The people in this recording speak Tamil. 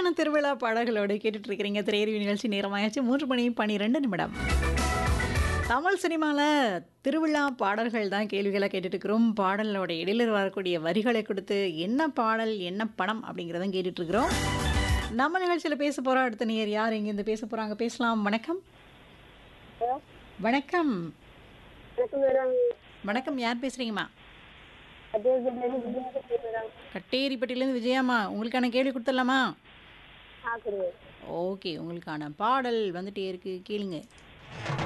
இனிமையான திருவிழா பாடல்களோடு கேட்டுட்டு இருக்கிறீங்க திரையறிவு நிகழ்ச்சி நேரமாயாச்சு மூன்று மணி பன்னிரெண்டு நிமிடம் தமிழ் சினிமாவில் திருவிழா பாடல்கள் தான் கேள்விகளை கேட்டுட்டு இருக்கிறோம் பாடலோட இடையில வரக்கூடிய வரிகளை கொடுத்து என்ன பாடல் என்ன படம் அப்படிங்கிறத கேட்டுட்டு இருக்கிறோம் நம்ம நிகழ்ச்சியில் பேச போகிறோம் அடுத்த நேர் யார் இங்கேருந்து பேச போகிறாங்க பேசலாம் வணக்கம் ஹலோ வணக்கம் வணக்கம் மேடம் வணக்கம் யார் பேசுகிறீங்கம்மா அத்தியாவசியம் விஜயா பேசுகிறேன் மேடம் கட்டேரிப்பட்டியிலேருந்து விஜயாம்மா உங்களுக்கான கேள்வி கொடுத்துடலாமா ஆ கொடுங்க ஓகே உங்களுக்கான பாடல் வந்துட்டே இருக்கு கேளுங்க